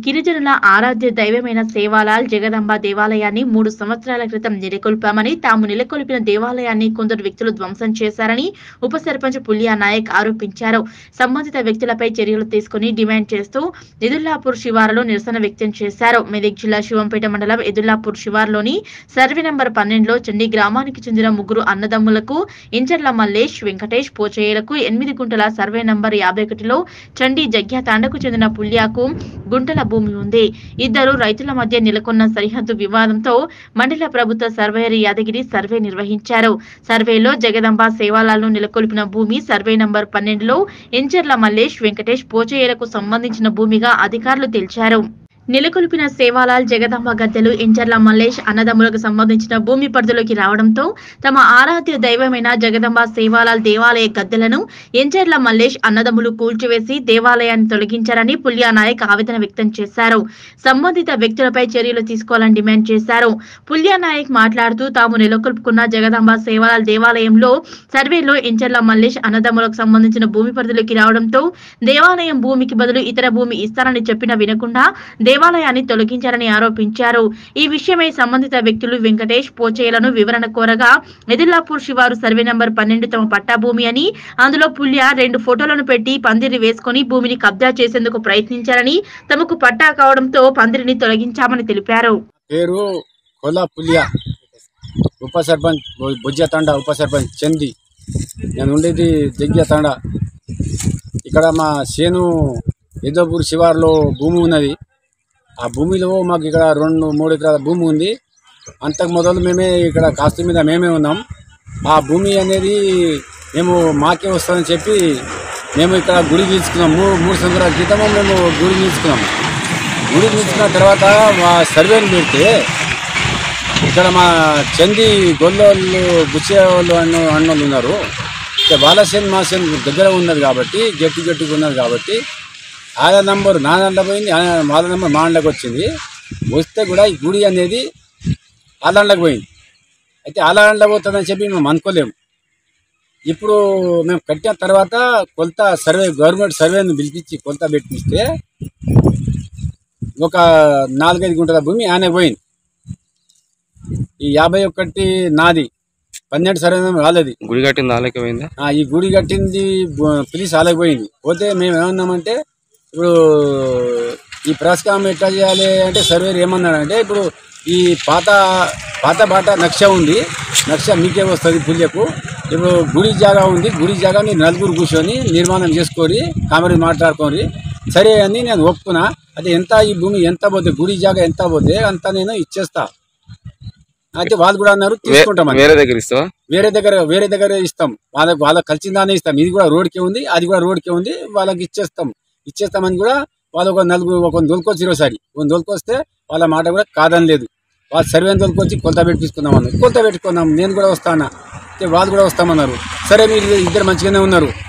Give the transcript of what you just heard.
గిరిజనుల ఆరాధ్య దైవమైన సేవాలాల్ జగదంబ దేవాలయాన్ని మూడు సంవత్సరాల క్రితం నెలకొల్పామని తాము నెలకొల్పిన దేవాలయాన్ని కొందరు వ్యక్తులు ధ్వంసం చేశారని ఉప సర్పంచ్ పుల్యా నాయక్ ఆరోపించారు సంబంధిత వ్యక్తులపై చర్యలు తీసుకుని డిమాండ్ చేస్తూ ఎదుల్లాపూర్ శివారులో నిరసన వ్యక్తం చేశారు మెదక్ జిల్లా శివంపేట మండలం ఎదుల్లాపూర్ శివార్లోని సర్వే నంబర్ పన్నెండులో చండీ గ్రామానికి చెందిన ముగ్గురు అన్నదమ్ములకు ఇంచర్ల మల్లేష్ వెంకటేష్ పోచయ్యలకు ఎనిమిది గుంటల సర్వే నంబర్ యాభై ఒకటిలో చండీ జగ్యాతాండకు చెందిన పుల్యాకు గుంటల భూమి ఉంది ఇద్దరు రైతుల మధ్య నెలకొన్న సరిహద్దు వివాదంతో మండల ప్రభుత్వ సర్వేయర్ యాదగిరి సర్వే నిర్వహించారు సర్వేలో జగదంబ సేవాలాలను నెలకొల్పిన భూమి సర్వే నంబర్ పన్నెండులో ఇంచర్ల మల్లేష్ వెంకటేష్ పోచయ్యలకు సంబంధించిన భూమిగా అధికారులు తెలిచారు నెలకొల్పిన సేవాలాల్ జగదంబ గద్దెలు ఇంచర్ల మల్లేష్ అన్నదమ్ములకు సంబంధించిన భూమి పరిధిలోకి రావడంతో తమ ఆరాధ్య దైవమైన జగదంబ సేవాలాల్ దేవాలయ గద్దెలను ఇంచర్ల మల్లేష్ అన్నదమ్ములు కూల్చివేసి దేవాలయాన్ని తొలగించారని పుల్యా నాయక్ ఆవేదన వ్యక్తం చేశారు సంబంధిత వ్యక్తులపై చర్యలు తీసుకోవాలని డిమాండ్ చేశారు పుల్యా నాయక్ మాట్లాడుతూ తాము నెలకొల్పుకున్న జగదంబ సేవాలాల్ దేవాలయంలో సర్వేలో ఇంచర్ల మల్లేష్ అన్నదమ్ములకు సంబంధించిన భూమి పరిధిలోకి రావడంతో దేవాలయం భూమికి బదులు ఇతర భూమి ఇస్తారని చెప్పినా వినకుండా దేవాలయాన్ని తొలగించారని ఆరోపించారు ఈ విషయమై సంబంధిత వ్యక్తులు వెంకటేష్ పోచేయలను వివరణ కోరగా ఎదిల్లాపూర్ శివారు సర్వే నంబర్ పన్నెండు తమ పట్టా భూమి అని అందులో పుల్య రెండు ఫోటోలను పెట్టి పందిరి వేసుకొని భూమిని కబ్జా చేసేందుకు ప్రయత్నించారని తమకు పట్టా కావడంతో పందిరిని తొలగించామని తెలిపారు పేరు కొల్లా పులియా ఉప సర్పంచ్ బు- బుజ్జ తండ ఉప సర్పంచ్ చంది నేను ఉండేది జగ్య తండ ఇక్కడ మా చేను ఎద్దపూర్ శివార్లో భూమి ఉన్నది ఆ భూమిలో మాకు ఇక్కడ రెండు మూడు ఎకరాల భూమి ఉంది అంతకు మొదలు మేమే ఇక్కడ కాస్త మీద మేమే ఉన్నాం ఆ భూమి అనేది మేము మాకే వస్తుందని చెప్పి మేము ఇక్కడ గుడి తీసుకున్నాం మూడు మూడు సంవత్సరాల క్రితము మేము గుడి తీసుకున్నాం గుడి తీసుకున్న తర్వాత మా సర్వేని పెడితే ఇక్కడ మా చంది గొల్లోళ్ళు బుచ్చే వాళ్ళు అన్న అన్నోళ్ళు ఉన్నారు ఇక వాళ్ళ సేన్ మా సేన్ దగ్గర ఉన్నది కాబట్టి గట్టి గట్టిగా ఉన్నది కాబట్టి ఆధార్ నంబర్ నా దాంట్లో పోయింది ఆ- వాళ్ళ నంబర్ మా దాంట్లోకి వచ్చింది వస్తే కూడా ఈ గుడి అనేది వాళ్ళ దాంట్లోకి పోయింది అయితే వాళ్ళ దాంట్లో పోతుందని చెప్పి మేము అనుకోలేము ఇప్పుడు మేము కట్టిన తర్వాత కొలత సర్వే గవర్నమెంట్ సర్వేని పిలిపించి కొలత పెట్టిస్తే ఒక నాలుగైదు గుంటల భూమి ఆయన పోయింది ఈ యాభై ఒకటి నాది పన్నెండు సర్వే వాళ్ళది గుడి కట్టింది వాళ్ళకి పోయిందా ఆ, ఈ గుడి కట్టింది బు- పిలిచి ఆలకపోయింది పోతే మేము ఏమన్నామంటే ఇప్పుడు ఈ పురస్కారం ఎట్లా చేయాలి అంటే సర్వేర్ ఏమన్నాడంటే ఇప్పుడు ఈ పాత పాత బాట నక్ష ఉంది నక్ష మీకే వస్తుంది పుల్యకు ఇప్పుడు గుడి జాగా ఉంది గుడి జాగా మీరు నలుగురు కూర్చొని నిర్మాణం చేసుకొని కామెరీ మాట్లాడుకొని సరే అని నేను ఒప్పుకున్నా అది ఎంత ఈ భూమి ఎంత పోతే గుడి జాగా ఎంత పోతే అంత నేను ఇచ్చేస్తా అయితే వాళ్ళు కూడా అన్నారు వే- తీసుకుంటామని వేరే దగ్గర ఇస్తావా వేరే దగ్గర వేరే దగ్గర ఇస్తాం వాళ్ళకి వాళ్ళకి కలిసిన దాన్ని ఇస్తాం ఇది కూడా రోడ్కే ఉంది అది కూడా రోడ్కే ఉంది వాళ్ళకి ఇచ్చేస్తాం ఇచ్చేస్తామని కూడా వాళ్ళు ఒక నలుగురు ఒక దొలుకొచ్చి ఈరోసారి ఒక దొలుకొస్తే వాళ్ళ మాట కూడా కాదని లేదు వాళ్ళు సర్వేని దొలుకొచ్చి కొలత పెట్టించుకుందాం అన్నారు కొలత పెట్టుకుందాం నేను కూడా వస్తానా అయితే వాళ్ళు కూడా వస్తామన్నారు సరే మీరు ఇద్దరు మంచిగానే ఉన్నారు